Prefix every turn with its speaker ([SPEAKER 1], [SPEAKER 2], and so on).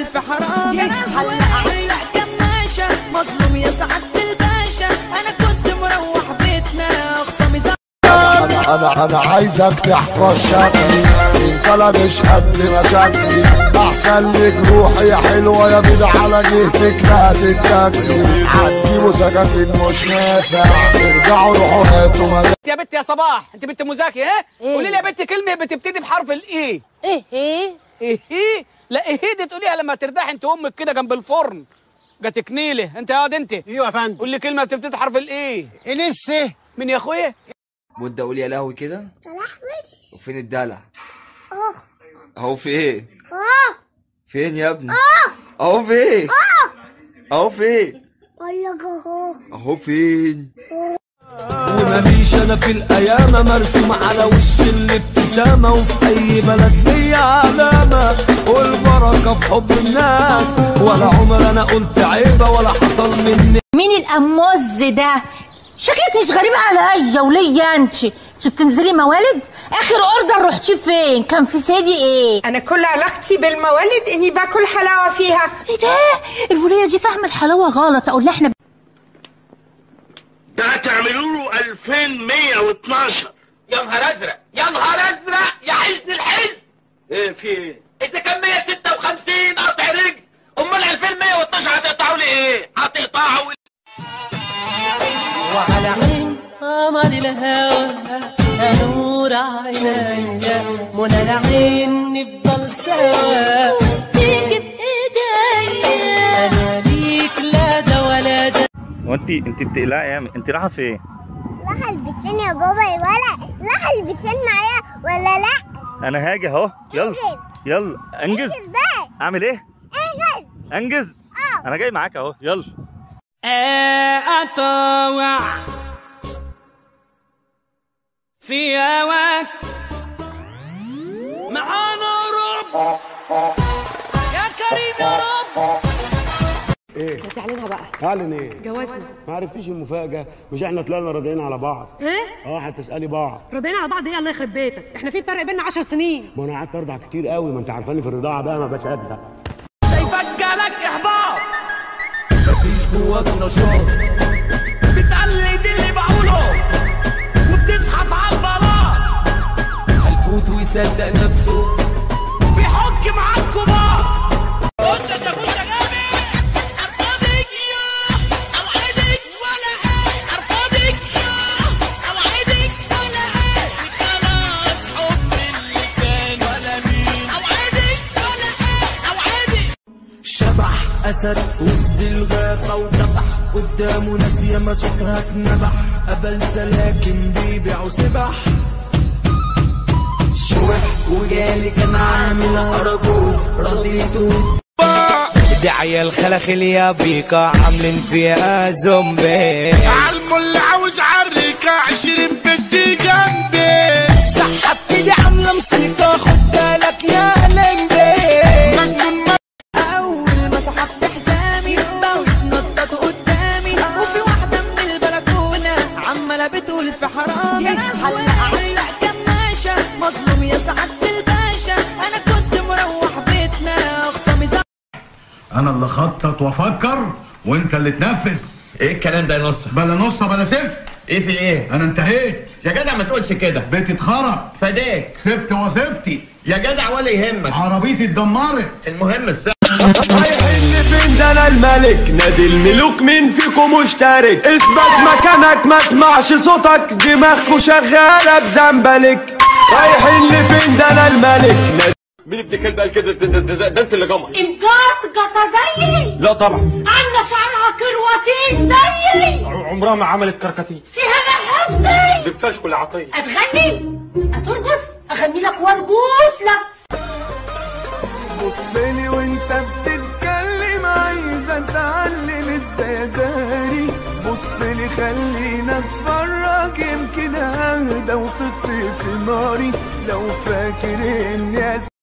[SPEAKER 1] في حرامي حلق علق كماشة مظلوم يا سعادة الباشا انا كنت مروح بيتنا خصامي زعل
[SPEAKER 2] انا انا انا عايزك تحفظ شكلي انت لا مش قد مشاكلي احسن لك روحي يا حلوه يا بيض على جهتك لا تتاكلي عندي سكاكين مش نافع ارجعوا روحوا هاتوا مدام
[SPEAKER 3] يا بنت يا صباح انت بنت مذاكره ها
[SPEAKER 4] إيه؟
[SPEAKER 3] قولي لي يا بنت كلمه بتبتدي بحرف الاي
[SPEAKER 4] ايه ايه
[SPEAKER 3] ايه ايه لا ايه دي تقوليها لما ترتاح انت امك كده جنب الفرن جاتك نيله انت يا واد انت
[SPEAKER 5] ايوه يا فندم
[SPEAKER 3] قول لي كلمه بتبتدي بحرف الايه
[SPEAKER 5] لسه
[SPEAKER 3] مين يا اخويا
[SPEAKER 6] بودي اقول يا لهوي كده وفين الدلع اهو فين فين يا ابني اهو فين اهو فين اهو فين
[SPEAKER 7] وماليش انا في الايام مرسوم على وش الابتسامه وفي اي بلد ليا علامه والبركه في حب الناس ولا عمر انا قلت عيبه ولا حصل مني
[SPEAKER 8] مين الأموز ده؟ شكلك مش غريبة عليا وليا انت انت بتنزلي موالد؟ آخر أوردر رحتي فين؟ كان في سيدي إيه؟
[SPEAKER 9] انا كل علاقتي بالموالد اني باكل حلاوه فيها
[SPEAKER 8] إيه ده؟ الولية دي فاهمة الحلاوة غلط أقول لها إحنا
[SPEAKER 10] ده هتعملوا له 2112
[SPEAKER 3] يا نهار ازرق يا نهار ازرق يا حزن الحزن
[SPEAKER 10] ايه في ايه؟
[SPEAKER 3] اذا كان 156 قطع رجل امال 2112 هتقطعوا لي ايه؟ هتقطعوا
[SPEAKER 7] وعلى عين قمر الهوى نور عينيا منى العين نفضل سوا
[SPEAKER 8] تيجي بإيديا
[SPEAKER 7] انا ليك لا ده ولا ده
[SPEAKER 11] وانت انت بتقلقي يا انت رايحه فين؟
[SPEAKER 12] راح البسين يا بابا يا ولا راح البسين معايا ولا لا
[SPEAKER 11] انا هاجي اهو يلا
[SPEAKER 12] انجز.
[SPEAKER 11] يلا انجز
[SPEAKER 12] انجز بقى
[SPEAKER 11] اعمل ايه؟
[SPEAKER 12] انجز
[SPEAKER 11] انجز
[SPEAKER 12] اه
[SPEAKER 11] انا جاي معاك اهو يلا
[SPEAKER 7] أطوع في هواك معانا رب يا كريم يا رب
[SPEAKER 5] ايه
[SPEAKER 4] تعلنها بقى
[SPEAKER 5] اعلن ايه
[SPEAKER 4] جوازنا
[SPEAKER 5] ما عرفتيش المفاجاه مش احنا طلعنا راضيين على بعض
[SPEAKER 4] ايه
[SPEAKER 5] اه هتسالي بعض
[SPEAKER 4] رضينا على بعض ايه الله يخرب بيتك احنا في فرق بيننا 10 سنين
[SPEAKER 5] ما انا قعدت ارضع كتير قوي ما انت عارفاني في الرضاعه بقى ما بصدق
[SPEAKER 7] شايفك جالك احباط مفيش جواك نشاط بتقلد اللي بقوله وبتزحف على البلاط هيفوت ويصدق نفسه بيحك مع الكبار خش يا شاكوش يا جامد
[SPEAKER 1] ارفضك يا اوعدك ولا ايه ارفضك يا اوعدك ولا ايه خلاص حب اللي كان ولا مين اوعدك ولا ايه اوعدك
[SPEAKER 7] شبح اسد وسط الغابه وذبح قدامه ناس ياما صوتها اتنبح قبل سلاكن بيبيعوا سبح شوح وجالي كان عامل ارجوز رضيته دي عيال خلخل يا بيكا عاملين فيها زومبي
[SPEAKER 10] عالم اللي عاوز عريكة 20 بدي جنبي
[SPEAKER 7] سحبت دي عامله موسيقى خد بالك يا لمبي
[SPEAKER 10] مجنون ما
[SPEAKER 1] اول ما سحبت حزامي بقوا يتنططوا قدامي وفي واحده من البلكونه عماله بتقول في حرامي حلق علق كماشه مظلوم يا سعاده الباشا انا كنت مروح بيتنا خصامي زعل
[SPEAKER 2] انا اللي خطط وافكر وانت اللي تنفذ
[SPEAKER 6] ايه الكلام ده يا نص
[SPEAKER 2] بلا نص بلا سفت
[SPEAKER 6] ايه في ايه
[SPEAKER 2] انا انتهيت
[SPEAKER 6] يا جدع ما تقولش كده
[SPEAKER 2] بيتي اتخرب
[SPEAKER 6] فداك
[SPEAKER 2] سبت وظيفتي
[SPEAKER 6] يا جدع ولا يهمك
[SPEAKER 2] عربيتي اتدمرت
[SPEAKER 6] المهم الساعة
[SPEAKER 7] رايحين فين ده انا الملك نادي الملوك مين فيكم مشترك اثبت مكانك ما اسمعش صوتك دماغكوا شغاله بزنبلك رايحين لفين ده انا الملك نادي
[SPEAKER 10] مين ابن كلب قال كده ده- ده ده- ده انت اللي جمع
[SPEAKER 8] مجطجطة زيي
[SPEAKER 10] لا طبعا
[SPEAKER 8] عاملة شعرها كرواتين زيي
[SPEAKER 10] عمرها ما عملت كركتين
[SPEAKER 8] فيها نحاسني
[SPEAKER 10] دي بتشكل عطية
[SPEAKER 8] هتغني هترقص اغني لك وارقص لك
[SPEAKER 7] بصلي وانت بتتكلم عايز اتعلم ازاي اداري بصلي خلينا اتفرج يمكن اهدى وتطفي في ناري لو فاكر اني